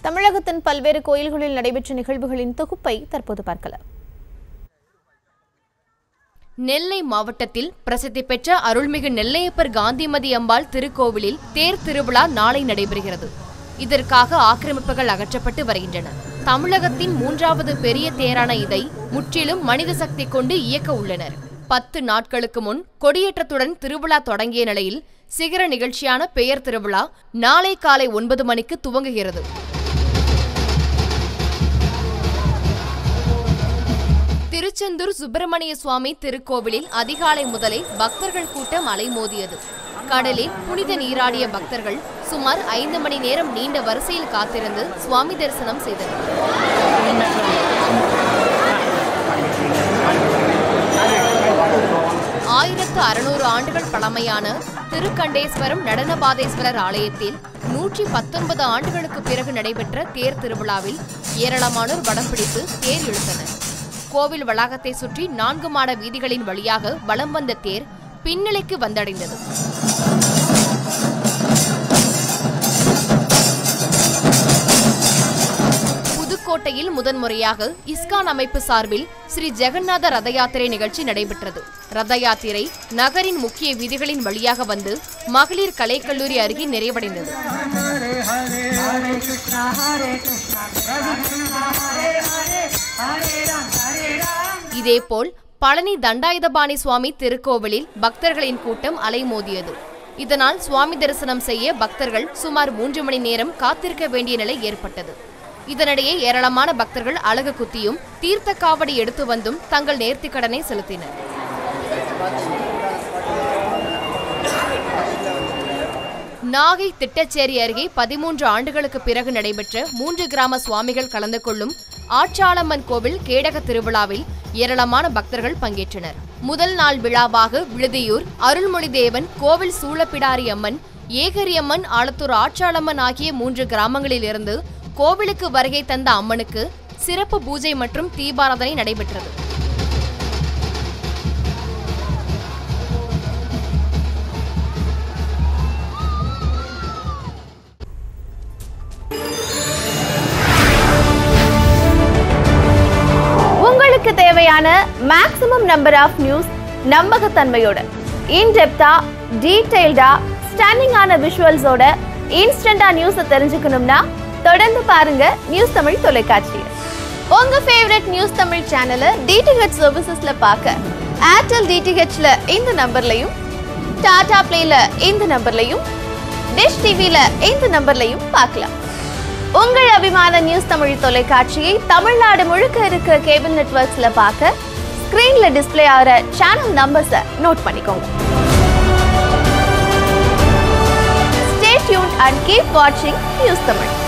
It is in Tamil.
தமிழகத்தின் பல்வேறு கோயில்களில் நடைபெற்ற நிகழ்வுகளின் தொகுப்பை தற்போது பார்க்கலாம் நெல்லை மாவட்டத்தில் பிரசித்தி பெற்ற அருள்மிகு நெல்லையப்பர் காந்திமதி அம்பாள் திருக்கோவிலில் தேர் திருவிழா நாளை நடைபெறுகிறது இதற்காக ஆக்கிரமிப்புகள் அகற்றப்பட்டு வருகின்றன தமிழகத்தின் மூன்றாவது பெரிய தேரான இதை முற்றிலும் மனித சக்தி கொண்டு இயக்க உள்ளனர் பத்து நாட்களுக்கு முன் கொடியேற்றத்துடன் திருவிழா தொடங்கிய நிலையில் சிகர நிகழ்ச்சியான பெயர் திருவிழா நாளை காலை ஒன்பது மணிக்கு துவங்குகிறது திருச்செந்தூர் சுப்பிரமணிய சுவாமி திருக்கோவிலில் அதிகாலை முதலே பக்தர்கள் கூட்டம் அலைமோதியது கடலில் புனித நீராடிய பக்தர்கள் சுமார் ஐந்து மணி நேரம் நீண்ட வரிசையில் காத்திருந்து சுவாமி தரிசனம் செய்தனர் ஆயிரத்து அறுநூறு ஆண்டுகள் பழமையான திருக்கண்டேஸ்வரம் நடனபாதேஸ்வரர் ஆலயத்தில் நூற்றி பத்தொன்பது ஆண்டுகளுக்கு பிறகு நடைபெற்ற தேர் திருவிழாவில் ஏராளமானோர் வடம் பிடித்து தேர் இழுத்தனர் கோவில் வளாகத்தை சுற்றி நான்கு மாட வீதிகளின் வழியாக வலம் வந்த தேர் பின்னிலைக்கு வந்தடைந்தது புதுக்கோட்டையில் முதன்முறையாக இஸ்கான் அமைப்பு சார்பில் ஸ்ரீ ஜெகநாத ரத யாத்திரை நிகழ்ச்சி நடைபெற்றது ரத யாத்திரை நகரின் முக்கிய வீதிகளின் வழியாக வந்து மகளிர் கலைக்கல்லூரி அருகே நிறைவடைந்தது இதேபோல் பழனி தண்டாயுதபாணி சுவாமி திருக்கோவிலில் பக்தர்களின் கூட்டம் அலைமோதியது இதனால் சுவாமி தரிசனம் செய்ய பக்தர்கள் சுமார் மூன்று மணி நேரம் காத்திருக்க வேண்டிய நிலை ஏற்பட்டது இதனிடையே ஏராளமான பக்தர்கள் அழகு குத்தியும் தீர்த்த காவடி எடுத்து வந்தும் தங்கள் நேர்த்திக்கடனை செலுத்தினர் நாகை திட்டச்சேரி அருகே பதிமூன்று ஆண்டுகளுக்கு பிறகு நடைபெற்ற மூன்று கிராம சுவாமிகள் கலந்து கொள்ளும் ஆச்சாளம்மன் கோவில் கேடக திருவிழாவில் ஏராளமான பக்தர்கள் பங்கேற்றனர் முதல் நாள் விழாவாக விழுதியூர் அருள்மொழி தேவன் கோவில் சூளப்பிடாரி அம்மன் ஏகரியம்மன் ஆலத்தூர் ஆச்சாளம்மன் ஆகிய மூன்று கிராமங்களில் இருந்து கோவிலுக்கு வருகை தந்த அம்மனுக்கு சிறப்பு பூஜை மற்றும் தீபாராதனை நடைபெற்றது உங்களுக்கு தேவையான மேக்ஸிமம் நம்பர் ஆஃப் நியூஸ் நம்பகத்தன்மையோட இன்டெப்தா டீடைல்டா ஸ்டன்னிங்கான விஷுவல்ஸோட இன்ஸ்டண்டா நியூஸை தெரிஞ்சுக்கணும்னா தொடர்ந்து பாருங்க நியூஸ் தமிழ் தொலைக்காட்சி உங்க ஃபேவரட் நியூஸ் தமிழ் சேனலை டிடிஹெச் சர்வீசஸ்ல பார்க்க ஏர்டெல் டிடிஹெச்ல இந்த நம்பர்லையும் டாடா பிளேல இந்த நம்பர்லையும் டிஷ் டிவில இந்த நம்பர்லையும் பார்க்கலாம் உங்கள் அபிமான நியூஸ் தமிழ் தொலைக்காட்சியை தமிழ்நாடு முழுக்க இருக்க கேபிள் நெட்வொர்க்ஸ்ல பார்க்க ஸ்கிரீன்ல டிஸ்ப்ளே ஆகிற சேனல் நம்பர்ஸை நோட் பண்ணிக்கோங்க ஸ்டே டியூன் அண்ட் கீப் வாட்சிங் நியூஸ் தமிழ்